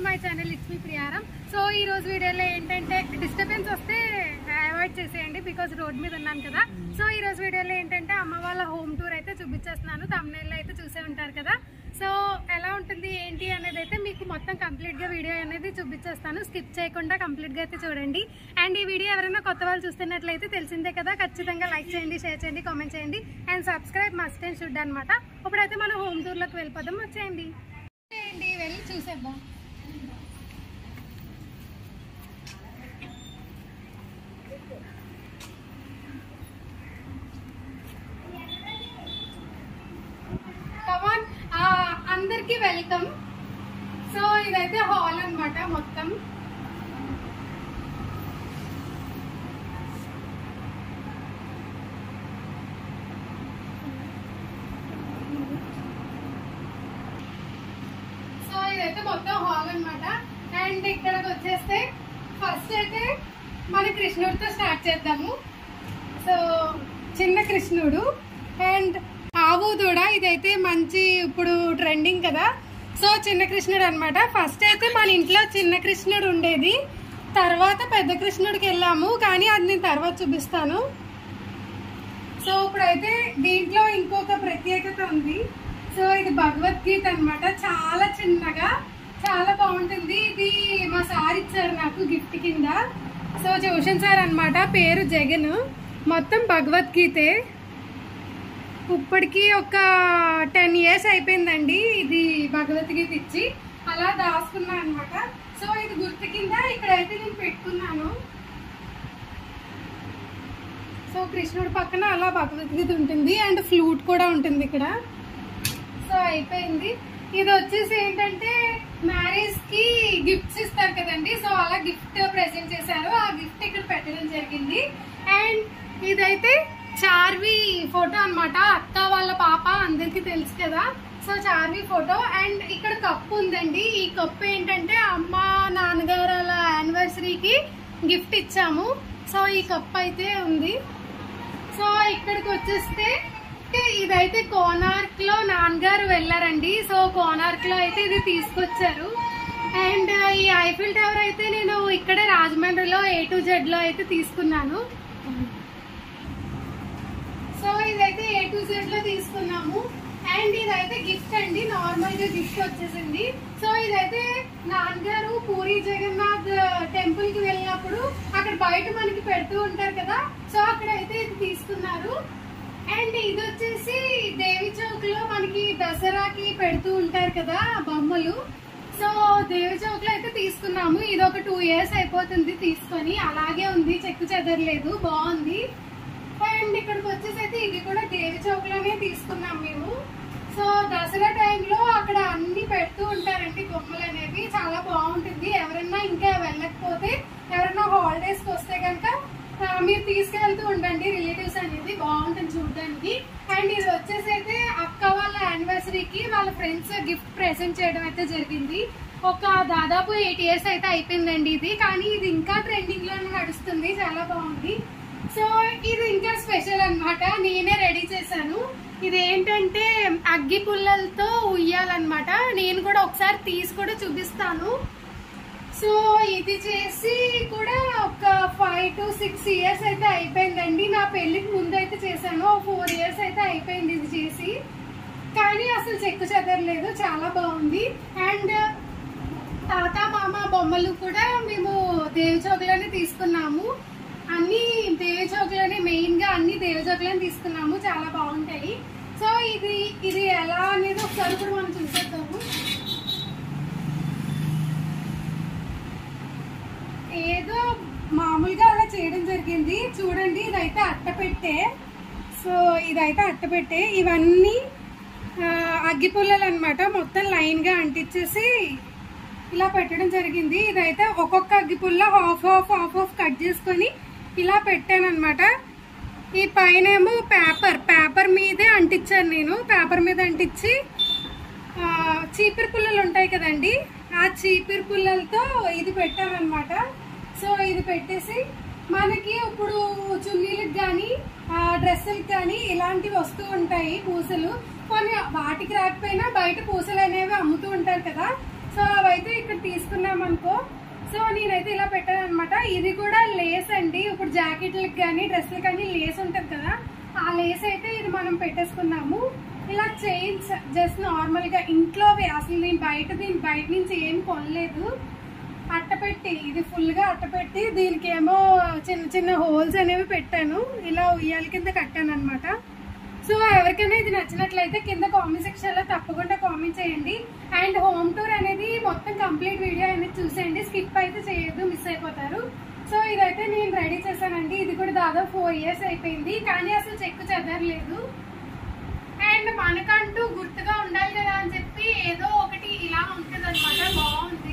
My channel it's me Priyaram so ఈ రోజు వీడియోలో ఏంటంటే డిస్టర్బెన్స్ వస్తే అవాయిడ్ చేసేయండి బికాజ్ రోడ్ మీద ఉన్నాను కదా సో ఈ రోజు వీడియోలో ఏంటంటే అమ్మ వాళ్ళ హోమ్ టూర్ అయితే చూపించేస్తున్నాను తమిళలో అయితే చూసే ఉంటారు కదా సో ఎలా ఉంటుంది ఏంటి అనేది అయితే మీకు మొత్తం కంప్లీట్గా వీడియో అనేది చూపించేస్తాను స్కిప్ చేయకుండా కంప్లీట్గా అయితే చూడండి అండ్ ఈ వీడియో ఎవరైనా కొత్త వాళ్ళు చూస్తున్నట్లయితే తెలిసిందే కదా ఖచ్చితంగా లైక్ చేయండి షేర్ చేయండి కామెంట్ చేయండి and subscribe must and should అనమాట ఇప్పుడైతే మనం హోమ్ టూర్లోకి వెళ్ళిపోదాం వచ్చేయండి చేయండి వెళ్ళి చూసేద్దాం కమాన్ అందరికి వెల్కమ్ సో ఇదైతే హాల్ అన్నమాట మొత్తం సో ఇదైతే మొత్తం హాల్ అన్నమాట అండ్ ఇక్కడికి వచ్చేస్తే ఫస్ట్ అయితే మన కృష్ణుడితో స్టార్ట్ చేద్దాము సో చిన్న కృష్ణుడు అండ్ ఆవు దూడ ఇదైతే మంచి ఇప్పుడు ట్రెండింగ్ కదా సో చిన్న కృష్ణుడు అన్నమాట ఫస్ట్ అయితే మన ఇంట్లో చిన్న కృష్ణుడు ఉండేది తర్వాత పెద్ద కృష్ణుడికి వెళ్ళాము కానీ అది నేను తర్వాత చూపిస్తాను సో ఇప్పుడైతే దీంట్లో ఇంకొక ప్రత్యేకత ఉంది సో ఇది భగవద్గీత అన్నమాట చాలా చిన్నగా చాలా బాగుంటుంది ఇది మా సార్ ఇచ్చారు నాకు గిఫ్ట్ కింద సో ట్యూషన్ సార్ అన్నమాట పేరు జగన్ మొత్తం భగవద్గీతే ఇప్పటికి ఒక టెన్ ఇయర్స్ అయిపోయిందండి ఇది భగవద్గీత ఇచ్చి అలా దాచుకున్నా అనమాట సో ఇది గుర్తు కింద ఇక్కడైతే నేను పెట్టుకున్నాను సో కృష్ణుడి పక్కన అలా భగవద్గీత ఉంటుంది అండ్ ఫ్లూట్ కూడా ఉంటుంది ఇక్కడ సో అయిపోయింది ఇది వచ్చేసి ఏంటంటే మ్యారేజ్ కి గిఫ్ట్స్ ఇస్తారు కదండి సో అలా గిఫ్ట్ ప్రెజెంట్ చేశారు ఆ గిఫ్ట్ ఇక్కడ పెట్టడం జరిగింది అండ్ ఇదైతే చార్వి ఫోటో అన్నమాట అక్క వాళ్ళ పాప అందరికి తెలుసు కదా సో చార్వి ఫోటో అండ్ ఇక్కడ కప్పు ఉందండి ఈ కప్పు ఏంటంటే అమ్మ నాన్నగారు అలా యానివర్సరీకి గిఫ్ట్ ఇచ్చాము సో ఈ కప్ అయితే ఉంది సో ఇక్కడికి వచ్చేస్తే అంటే ఇదైతే కోనార్క్ లో నాన్నగారు వెళ్ళారండి సో కోనార్క్ లో అయితే ఇది తీసుకొచ్చారు అండ్ ఈ ఐఫిల్ టవర్ అయితే నేను ఇక్కడే రాజమండ్రిలో ఏ టు జెడ్ లో అయితే తీసుకున్నాను సో ఇదైతే ఏ టు జెడ్ లో తీసుకున్నాము అండ్ ఇదైతే గిఫ్ట్ అండి నార్మల్ గా గిఫ్ట్ వచ్చేసింది సో ఇదైతే నాన్నగారు పూరి జగన్నాథ్ టెంపుల్ కి వెళ్ళినప్పుడు అక్కడ బయట మనకి పెడుతూ ఉంటారు కదా సో అక్కడ అయితే ఇది తీసుకున్నారు అండ్ ఇది వచ్చేసి దేవి చౌక్ లో మనకి దసరాకి పెడుతూ ఉంటారు కదా బొమ్మలు సో దేవి చౌక్ లో అయితే తీసుకున్నాము ఇది ఒక టూ ఇయర్స్ అయిపోతుంది తీసుకొని అలాగే ఉంది చెక్కు చెదరలేదు బాగుంది అండ్ ఇక్కడికి వచ్చేసి అయితే ఇది కూడా దేవి చౌక్ లోనే తీసుకున్నాం మేము సో దసరా టైంలో అక్కడ అన్ని పెడుతూ ఉంటారండి బొమ్మలు అనేవి చాలా బాగుంటుంది ఎవరన్నా ఇంకా వెళ్ళకపోతే ఎవరన్నా హాలిడేస్ కి వస్తే కనుక మీరు తీసుకెళ్తూ ఉండండి రిలేటివ్స్ అనేది బాగుంటుంది చూడడానికి అండ్ ఇది వచ్చేసి అయితే అక్క వాళ్ళ యానివర్సరీకి వాళ్ళ ఫ్రెండ్స్ గిఫ్ట్ ప్రెజెంట్ చేయడం అయితే జరిగింది ఒక దాదాపు ఎయిట్ ఇయర్స్ అయితే అయిపోయిందండి ఇది కానీ ఇది ఇంకా ట్రెండింగ్ లోనే నడుస్తుంది చాలా బాగుంది సో ఇది ఇంకా స్పెషల్ అన్నమాట నేనే రెడీ చేశాను ఇది ఏంటంటే అగ్గి పుల్లలతో ఉయ్యాలన్నమాట నేను కూడా ఒకసారి తీసి కూడా చూపిస్తాను సో ఇది చేసి కూడా ఒక ఫైవ్ టు సిక్స్ ఇయర్స్ అయితే అయిపోయిందండి నా పెళ్లికి ముందు అయితే చేశాను ఫోర్ ఇయర్స్ అయితే అయిపోయింది ఇది చేసి కానీ అసలు చెక్కు చెదరలేదు చాలా బాగుంది అండ్ తాత మామ బొమ్మలు కూడా మేము దేవి చౌకలోనే తీసుకున్నాము అన్ని దేవి చౌకలోనే మెయిన్ గా అన్ని దేవి చౌకలోనే తీసుకున్నాము చాలా బాగుంటాయి సో ఇది ఇది ఎలా అనేది ఒకసారి కూడా మనం చూసేద్దాము ఏదో మామూలుగా అలా చేయడం జరిగింది చూడండి ఇదైతే అట్టపెట్టే సో ఇదైతే అట్టపెట్టే ఇవన్నీ ఆ, అగ్గిపుల్లలు అనమాట మొత్తం లైన్ గా అంటించేసి ఇలా పెట్టడం జరిగింది ఇదైతే ఒక్కొక్క అగ్గిపుల్ల half half half half cut చేసుకొని ఇలా పెట్టాను అనమాట ఈ పైన ఏమో పేపర్ పేపర్ మీదే అంటించాను నేను పేపర్ మీద అంటించి ఆ, చీపిరి పుల్లలు ఉంటాయి కదండి ఆ చీపిరి పుల్లలతో ఇది పెట్టామన్నమాట సో ఇది పెట్టేసి మనకి ఇప్పుడు చున్నీలకు కానీ డ్రెస్సులకు కానీ ఇలాంటివి వస్తూ ఉంటాయి పూసలు కొన్ని వాటికి రాకపోయినా బయట పూసలు అనేవి అమ్ముతూ ఉంటారు కదా సో అవైతే ఇక్కడ తీసుకున్నాను సో నేనైతే ఇలా పెట్టాను అనమాట ఇది కూడా లేస్ అండి ఇప్పుడు జాకెట్లకు కానీ డ్రెస్లకు కానీ లేస్ ఉంటుంది కదా ఆ లేస్ అయితే ఇది మనం పెట్టేసుకున్నాము ఇలా చైన్స్ జస్ట్ నార్మల్ గా ఇంట్లోవి అసలు నేను బయట దీని బయట నుంచి ఏం కొనలేదు అట్టపెట్టి ఇది ఫుల్ గా అట్టపెట్టి దీనికి ఏమో చిన్న చిన్న హోల్స్ అనేవి పెట్టాను ఇలా ఉయ్యాల కింద కట్టాను అనమాట సో ఎవరికైనా ఇది నచ్చినట్లయితే కింద కామెంట్ సెక్షన్ లో తప్పకుండా కామెంట్ చేయండి అండ్ హోమ్ టూర్ అనేది మొత్తం కంప్లీట్ వీడియో అనేది చూసేయండి స్కిప్ అయితే చేయొద్దు మిస్ అయిపోతారు సో ఇదైతే నేను రెడీ చేశానండి ఇది కూడా దాదాపు ఫోర్ ఇయర్స్ అయిపోయింది కానీ అసలు చెక్కు చెదరలేదు అండ్ మనకంటూ గుర్తుగా ఉండాలి కదా అని చెప్పి ఏదో ఒకటి ఇలా ఉంటుంది అనమాట బాగుంది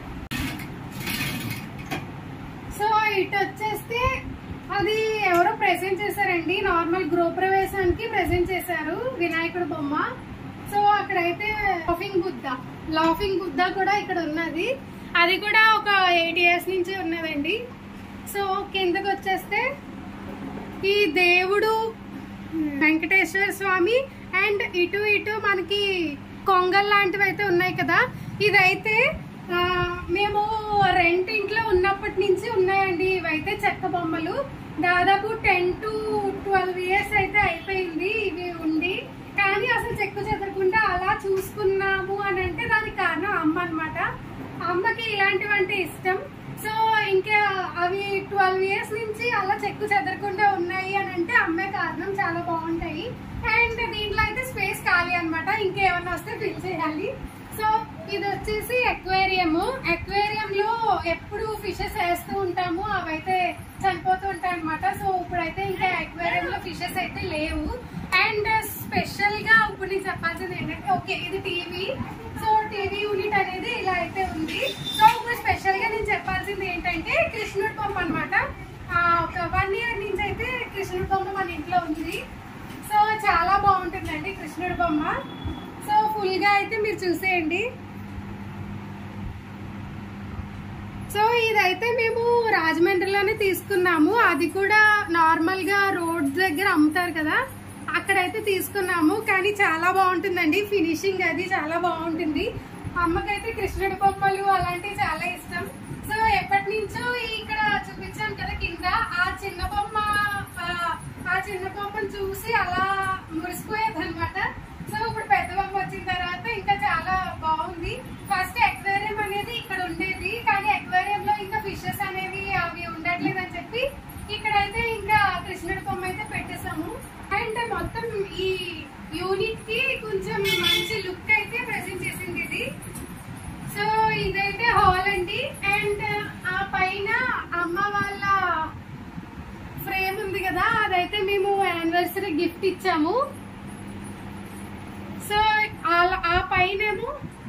సో ఇటు వచ్చేస్తే అది ఎవరో ప్రెజెంట్ చేశారండి నార్మల్ గృహప్రవేశానికి ప్రెజెంట్ చేశారు వినాయకుడు బొమ్మ సో అక్కడైతే లాఫింగ్ బుద్ధ లాఫింగ్ బుద్ధ కూడా ఇక్కడ ఉన్నది అది కూడా ఒక ఎయిట్ ఇయర్స్ నుంచి ఉన్నదండి సో కిందకు వచ్చేస్తే ఈ దేవుడు వెంకటేశ్వర స్వామి అండ్ ఇటు ఇటు మనకి కొంగల్ లాంటివి అయితే ఉన్నాయి కదా ఇదైతే ఆ, మేము రెంట్ ఇంట్లో ఉన్నప్పటి నుంచి ఉన్నాయండి ఇవైతే చెక్క బొమ్మలు దాదాపు టెన్ టు ట్వెల్వ్ ఇయర్స్ అయితే అయిపోయింది ఇవి ఉండి కానీ అసలు చెక్కు చెదరకుండా అలా చూసుకున్నాము అని అంటే దానికి కారణం అమ్మ అన్నమాట అమ్మకి ఇలాంటివంటే ఇష్టం సో ఇంకా అవి ట్వెల్వ్ ఇయర్స్ నుంచి అలా చెక్కు చెదరకుండా ఉన్నాయి అని అంటే అమ్మే కారణం చాలా బాగుంటాయి అండ్ దీంట్లో అయితే స్పేస్ ఖాళీ అనమాట ఇంకేమన్నా వస్తే ఫిల్ చేయాలి సో ఇది వచ్చేసి ఎక్వేరియం ఎక్వేరియం లో ఎప్పుడు ఫిషెస్ వేస్తూ ఉంటాము అవైతే చనిపోతూ ఉంటాయి అనమాట సో ఇప్పుడైతే ఇంకా ఎక్వేరియం లో ఫిషెస్ అయితే లేవు అండ్ స్పెషల్ గా ఇప్పుడు నేను చెప్పాల్సింది ఏంటంటే ఓకే ఇది టీవీ సో టీవీ యూనిట్ అనేది ఇలా అయితే ఉంది సో ఇప్పుడు స్పెషల్ గా నేను చెప్పాల్సింది ఏంటంటే కృష్ణుడి బొమ్మ అనమాట ఒక వన్ ఇయర్ నుంచి అయితే కృష్ణుడి బొమ్మ మన ఇంట్లో ఉంది సో చాలా బాగుంటుందండి కృష్ణుడి బొమ్మ సో ఫుల్ గా అయితే మీరు చూసేయండి సో ఇదైతే మేము రాజమండ్రిలోనే తీసుకున్నాము అది కూడా నార్మల్ గా రోడ్ దగ్గర అమ్ముతారు కదా అక్కడైతే తీసుకున్నాము కానీ చాలా బాగుంటుందండి ఫినిషింగ్ అది చాలా బాగుంటుంది అమ్మకైతే కృష్ణుడి బొమ్మలు అలాంటివి చాలా ఇష్టం సో ఎప్పటి నుంచో ఇక్కడ చూపించాను కదా కింద ఆ చిన్న బొమ్మ ఆ, ఆ చిన్న బొమ్మను చూసి అలా మురిసిపోయేది అనమాట సో ఇప్పుడు పెద్ద బొమ్మ వచ్చిన తర్వాత ఇంకా చాలా బాగుంది ఫస్ట్ ఎక్వేరియం అనేది ఇక్కడ ఉండేది కానీ ఎక్వేరియం లో ఇంకా ఫిషెస్ అనేవి అవి ఉండట్లేదు అని చెప్పి ఇక్కడైతే ఇంకా కృష్ణుడి బొమ్మ అయితే పెట్టేశాము అండ్ మొత్తం ఈ యూనిట్ కి కొంచెం మంచి లుక్ అయితే ప్రెసెంట్ చేసింది ఇది సో ఇదైతే హాల్ అండి అండ్ ఆ పైన అమ్మ వాళ్ళ ఫ్రేమ్ ఉంది కదా అదైతే మేము యానివర్సరీ గిఫ్ట్ ఇచ్చాము సో ఆ- ఆ పైనేమో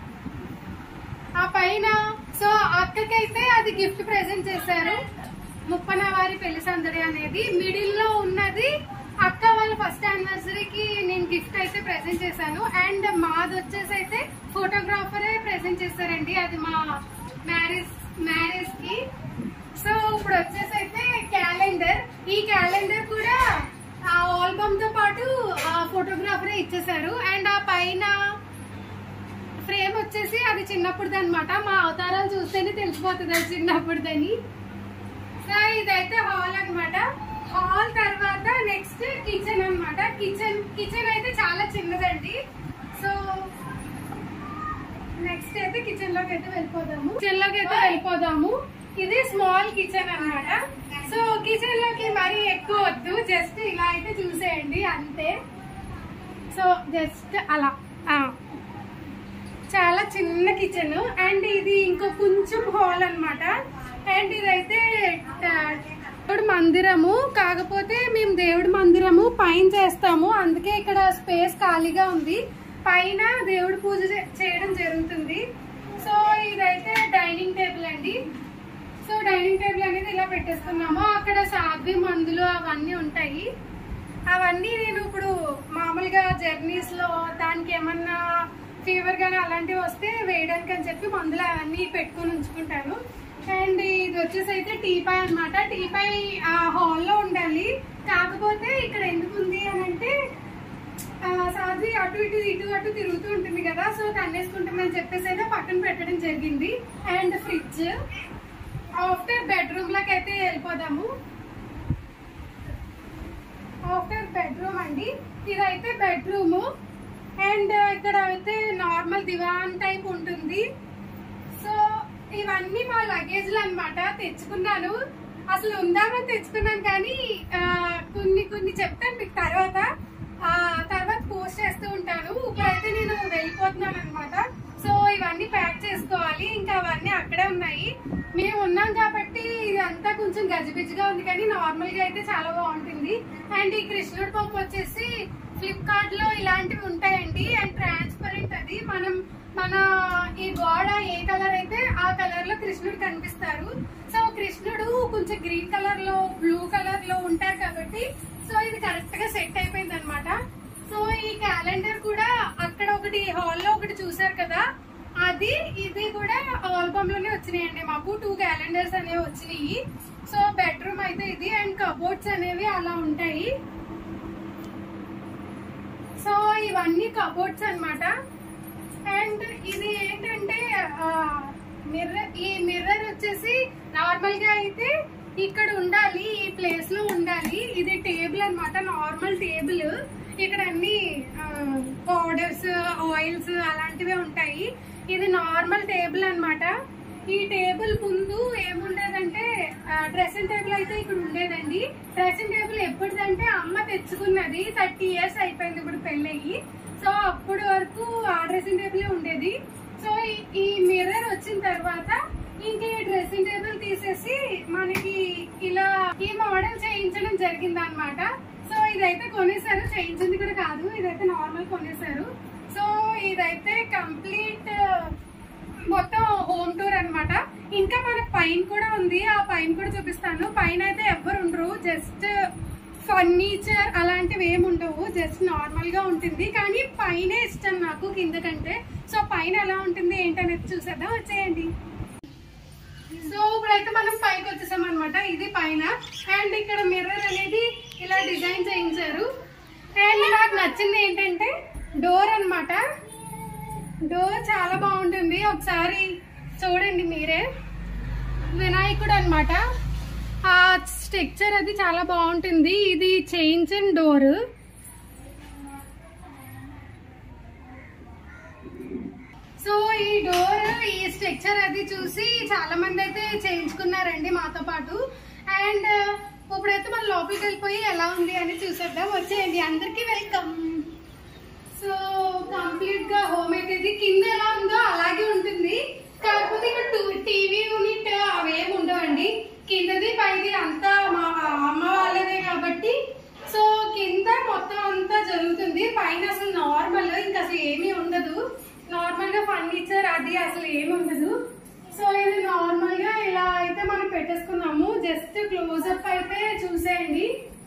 ఆ పైన సో అక్కకైతే అది గిఫ్ట్ ప్రెజెంట్ చేశారు ముప్పన వారి పెళ్లి సందడి అనేది మిడిల్ లో ఉన్నది అక్క వాళ్ళ ఫస్ట్ యానివర్సరీకి నేను గిఫ్ట్ అయితే ప్రెజెంట్ చేశాను అండ్ మాది వచ్చేసి అయితే ఫోటోగ్రాఫరే ప్రెజెంట్ చేశారండి అది మా మ్యారేజ్ మ్యారేజ్ కి సో ఇప్పుడు వచ్చేసి అయితే క్యాలెండర్ ఈ క్యాలెండర్ కూడా ఆ ఆల్బమ్ తో పాటు ఆ ఫోటోగ్రాఫరే ఇచ్చేసారు అండ్ ఆ పైన ఫ్రేమ్ వచ్చేసి అది చిన్నప్పుడుది అనమాట మా అవతారాలు చూస్తేనే తెలిసిపోతుంది అది చిన్నప్పుడుదని సో ఇదైతే హాల్ అన్నమాట హాల్ తర్వాత నెక్స్ట్ కిచెన్ అన్నమాట కిచెన్ కిచెన్ అయితే చాలా చిన్నదండి సో నెక్స్ట్ అయితే కిచెన్ లోకి అయితే వెళ్ళిపోదాము కిచెన్ లోకి అయితే వెళ్ళిపోదాము ఇది స్మాల్ కిచెన్ అన్నమాట సో కిచెన్ లోకి మరీ ఎక్కువ వద్దు జస్ట్ ఇలా అయితే చూసేయండి అంతే సో జస్ట్ అలా ఆ. చాలా చిన్న కిచెన్ అండ్ ఇది ఇంకో కొంచెం హాల్ అన్నమాట అండ్ ఇదైతే ట- దేవుడి మందిరము కాకపోతే మేము దేవుడి మందిరము పైన చేస్తాము అందుకే ఇక్కడ స్పేస్ ఖాళీగా ఉంది పైన దేవుడి పూజ చే- చేయడం జరుగుతుంది సో ఇదైతే డైనింగ్ టేబుల్ అండి సో డైనింగ్ టేబుల్ అనేది ఇలా పెట్టేస్తున్నాము అక్కడ సాధ్వి మందులు అవన్నీ ఉంటాయి అవన్నీ నేను ఇప్పుడు మామూలుగా జర్నీస్ లో దానికి ఏమన్నా ఫీవర్ కానీ అలాంటివి వస్తే వేయడానికి అని చెప్పి మందులు అవన్నీ పెట్టుకొని ఉంచుకుంటాను అండ్ ఇది వచ్చేసి అయితే టీపాయ్ అనమాట టీపాయ్ ఆ హాల్లో ఉండాలి కాకపోతే ఇక్కడ ఎందుకు ఉంది అని అంటే ఆ, సాధ్వి అటు ఇటు ఇటు అటు తిరుగుతూ ఉంటుంది కదా సో తన్నేసుకుంటామని చెప్పేసి అయితే పక్కన పెట్టడం జరిగింది అండ్ ఫ్రిడ్జ్ ఆఫ్టర్ బెడ్రూమ్ లకి అయితే వెళ్ళిపోదాము ఆఫ్టర్ బెడ్రూమ్ అండి ఇదైతే బెడ్రూమ్ అండ్ ఇక్కడ అయితే నార్మల్ దివాన్ టైప్ ఉంటుంది సో ఇవన్నీ మా లగేజ్లు అన్నమాట తెచ్చుకున్నాను అసలు ఉందామని తెచ్చుకున్నాను కానీ ఆ, కొన్ని కొన్ని చెప్తాను మీకు తర్వాత ఆ, తర్వాత పోస్ట్ చేస్తూ ఉంటాను ఇప్పుడైతే నేను వెళ్ళిపోతున్నాను అనమాట సో ఇవన్నీ ప్యాక్ చేసుకోవాలి ఇంకా అవన్నీ అక్కడే ఉన్నాయి మేము ఉన్నాం కాబట్టి ఇదంతా కొంచెం గజిబిజిగా ఉంది కానీ నార్మల్ గా అయితే చాలా బాగుంటుంది అండ్ ఈ కృష్ణుడి పప్పు వచ్చేసి ఫ్లిప్కార్ట్ లో ఇలాంటివి ఉంటాయండి అండ్ ట్రాన్స్పరెంట్ అది మనం మన ఈ గోడ ఏ కలర్ అయితే ఆ కలర్ లో కృష్ణుడు కనిపిస్తారు సో కృష్ణుడు కొంచెం గ్రీన్ కలర్ లో బ్లూ కలర్ లో ఉంటారు కాబట్టి సో ఇది కరెక్ట్ గా సెట్ అయిపోయింది అనమాట సో ఈ క్యాలెండర్ కూడా అక్కడ ఒకటి హాల్ లో ఒకటి చూసారు కదా అది ఇది కూడా ఆల్బమ్ లోనే వచ్చినాయండి మాకు టూ క్యాలెండర్స్ అనేవి వచ్చినాయి సో బెడ్రూమ్ అయితే ఇది అండ్ కబోర్డ్స్ అనేవి అలా ఉంటాయి సో ఇవన్నీ కబోర్డ్స్ అన్నమాట అండ్ ఇది ఏంటంటే మిర్రర్ ఈ మిర్రర్ వచ్చేసి నార్మల్ గా అయితే ఇక్కడ ఉండాలి ఈ ప్లేస్ లో ఉండాలి ఇది టేబుల్ అన్నమాట నార్మల్ టేబుల్ ఇక్కడ అన్ని పౌడర్స్ ఆయిల్స్ అలాంటివే ఉంటాయి ఇది నార్మల్ టేబుల్ అన్నమాట ఈ టేబుల్ ముందు ఏముండేదంటే డ్రెస్సింగ్ టేబుల్ అయితే ఇక్కడ ఉండేదండి డ్రెస్సింగ్ టేబుల్ ఎప్పటిదంటే అమ్మ తెచ్చుకున్నది థర్టీ ఇయర్స్ అయిపోయింది ఇప్పుడు పెళ్ళయి సో అప్పటి వరకు ఆ డ్రెస్సింగ్ టేబుల్ ఉండేది సో ఈ- ఈ మిర్రర్ వచ్చిన తర్వాత ఇంక ఈ డ్రెస్సింగ్ టేబుల్ తీసేసి మనకి ఇలా ఈ మోడల్ చేయించడం జరిగింది అనమాట సో ఇదైతే కొనేసారు చేయించింది కూడా కాదు ఇదైతే నార్మల్ కొనేసారు సో ఇదైతే కంప్లీట్ మొత్తం హోమ్ టూర్ అన్నమాట ఇంకా మన పైన కూడా ఉంది ఆ పైన కూడా చూపిస్తాను పైన అయితే ఎవ్వరు ఉండరు జస్ట్ ఫర్నిచర్ అలాంటివి ఏమి ఉండవు జస్ట్ నార్మల్ గా ఉంటుంది కానీ పైన ఇష్టం నాకు కింద కంటే సో పైన ఎలా ఉంటుంది ఏంటనేది చూసేద్దాం వచ్చేయండి సో ఇప్పుడైతే మనం పైకి వచ్చేసాం అనమాట ఇది పైన అండ్ ఇక్కడ మిర్రర్ అనేది ఇలా డిజైన్ చేయించారు అండ్ నాకు నచ్చింది ఏంటంటే డోర్ అన్నమాట డోర్ చాలా బాగుంటుంది ఒకసారి చూడండి మీరే వినాయకుడు అన్నమాట ఆ స్ట్రక్చర్ అది చాలా బాగుంటుంది ఇది చేయించిన డోర్ సో ఈ డోర్ ఈ స్ట్రక్చర్ అది చూసి చాలా మంది అయితే చేయించుకున్నారండి మాతో పాటు అండ్ ఇప్పుడైతే మనం లోపలికి వెళ్ళిపోయి ఎలా ఉంది అని చూసేద్దాం వచ్చేయండి అందరికీ వెల్కమ్ సో కంప్లీట్ గా హోమ్ అయితే ఇది కింద ఎలా ఉందో అలాగే ఉంటుంది కాకపోతే ఇక్కడ టీవీ యూనిట్ అవేమి ఉండవండి కిందది పైది అంతా మా అమ్మ వాళ్ళదే కాబట్టి సో కింద మొత్తం అంతా జరుగుతుంది పైన అసలు నార్మల్ ఇంకా అసలు ఏమీ ఉండదు నార్మల్ గా ఫర్నిచర్ అది అసలు ఏమి ఉండదు సో ఇది నార్మల్ గా ఇలా అయితే మనం పెట్టేసుకున్నాము జస్ట్ క్లోజప్ అయితే చూసేయండి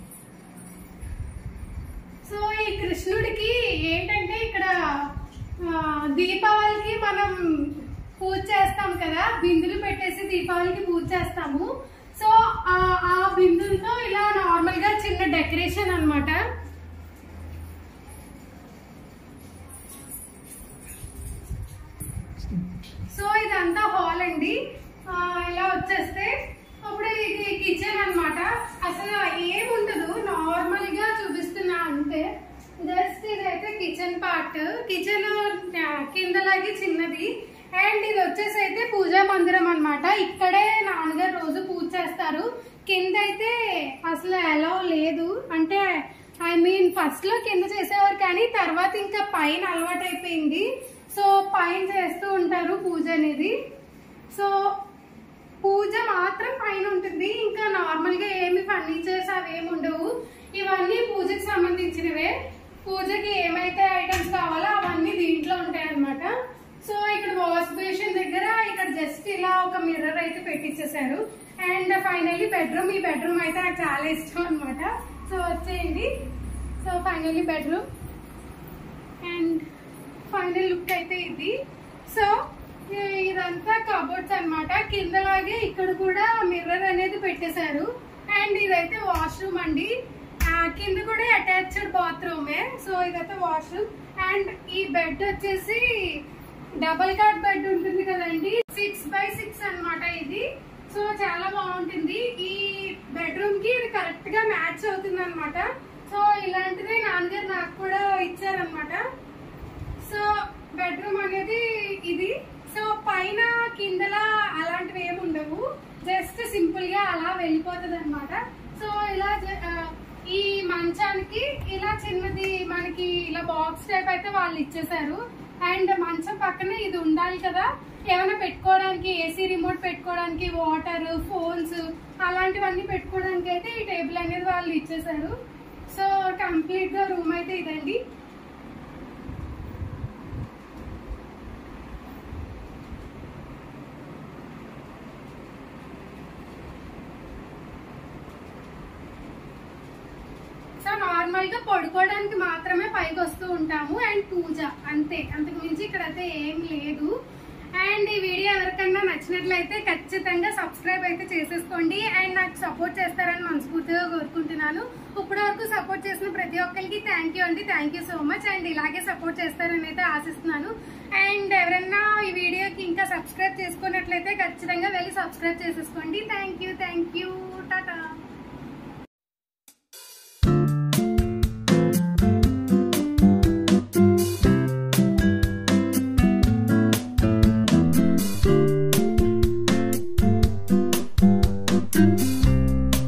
సో ఈ కృష్ణుడికి ఏంటంటే ఇక్కడ ఆ, దీపావళికి మనం పూజ చేస్తాం కదా బిందులు పెట్టేసి దీపావళికి పూజ చేస్తాము సో ఆ ఆ బిందులతో ఇలా నార్మల్ గా చిన్న డెకరేషన్ అన్నమాట సో ఇదంతా హాల్ అండి ఆ, ఇలా వచ్చేస్తే అప్పుడు ఇది కిచెన్ అన్నమాట అసలు ఏముండదు నార్మల్ గా చూపిస్తున్నా అంతే జస్ట్ ఇదైతే కిచెన్ పార్ట్ కిచెన్ కిందలాగే చిన్నది అండ్ ఇది వచ్చేసి అయితే పూజా మందిరం అన్నమాట ఇక్కడే నాన్నగారు రోజు పూజ చేస్తారు కింద అయితే అసలు ఎలా లేదు అంటే ఐ మీన్ ఫస్ట్ లో కింద చేసేవారు కానీ తర్వాత ఇంకా పైన అలవాటు అయిపోయింది సో పైన చేస్తూ ఉంటారు పూజ అనేది సో పూజ మాత్రం పైన ఉంటుంది ఇంకా నార్మల్ గా ఏమి ఫర్నిచర్స్ అవి ఏమి ఉండవు ఇవన్నీ పూజకి సంబంధించినవే పూజకి ఏమైతే ఐటమ్స్ కావాలో అవన్నీ దీంట్లో ఉంటాయి అన్నమాట సో ఇక్కడ వాష్ బేసిన్ దగ్గర ఇక్కడ జస్ట్ ఇలా ఒక మిర్రర్ అయితే పెట్టించేశారు అండ్ ఫైనల్లీ బెడ్రూమ్ ఈ బెడ్రూమ్ అయితే నాకు చాలా ఇష్టం అన్నమాట సో వచ్చేయండి so finally bedroom and final look అయితే ఇది సో ఈ- ఇదంతా కబోర్డ్స్ అన్నమాట కిందలాగే ఇక్కడ కూడా మిర్రర్ అనేది పెట్టేశారు అండ్ ఇదైతే వాష్రూమ్ అండి ఆ, కింద కూడా అటాచ్డ్ బాత్రూమే సో ఇదైతే వాష్రూమ్ అండ్ ఈ బెడ్ వచ్చేసి డబల్ కాట్ బెడ్ ఉంటుంది కదండి సిక్స్ బై సిక్స్ అన్నమాట ఇది సో మ్యాచ్ అవుతుంది అనమాట సో ఇలాంటిది నాన్నగారు నాకు కూడా ఇచ్చారనమాట సో బెడ్రూమ్ అనేది ఇది సో పైన కిందలా అలాంటివి ఏమి ఉండవు జస్ట్ సింపుల్ గా అలా వెళ్ళిపోతుంది అనమాట సో ఇలా జ- ఆ, ఈ మంచానికి ఇలా చిన్నది మనకి ఇలా బాక్స్ టైప్ అయితే వాళ్ళు ఇచ్చేసారు అండ్ మంచం పక్కనే ఇది ఉండాలి కదా ఏమైనా పెట్టుకోవడానికి ఏసీ రిమోట్ పెట్టుకోవడానికి వాటర్ ఫోన్స్ అలాంటివన్నీ పెట్టుకోవడానికి అయితే ఈ టేబుల్ అనేది వాళ్ళు ఇచ్చేసారు సో కంప్లీట్ గా రూమ్ అయితే ఇదండి సో నార్మల్ గా పడుకోవడానికి మాత్రమే పైకి వస్తూ ఉంటాము అండ్ పూజ అంతే అంతకు మించి ఇక్కడ అయితే ఏం లేదు అండ్ ఈ వీడియో ఎవరికన్నా నచ్చినట్లయితే ఖచ్చితంగా సబ్స్క్రైబ్ అయితే చేసేసుకోండి అండ్ నాకు సపోర్ట్ చేస్తారని మనస్ఫూర్తిగా కోరుకుంటున్నాను ఇప్పటి వరకు సపోర్ట్ చేసిన ప్రతి ఒక్కరికి థ్యాంక్ యూ అండి thank you so much and ఇలాగే సపోర్ట్ చేస్తారని అయితే ఆశిస్తున్నాను అండ్ ఎవరన్నా ఈ వీడియోకి ఇంకా సబ్స్క్రైబ్ చేసుకున్నట్లయితే ఖచ్చితంగా వెళ్ళి సబ్స్క్రైబ్ చేసేసుకోండి thank you thank you Tata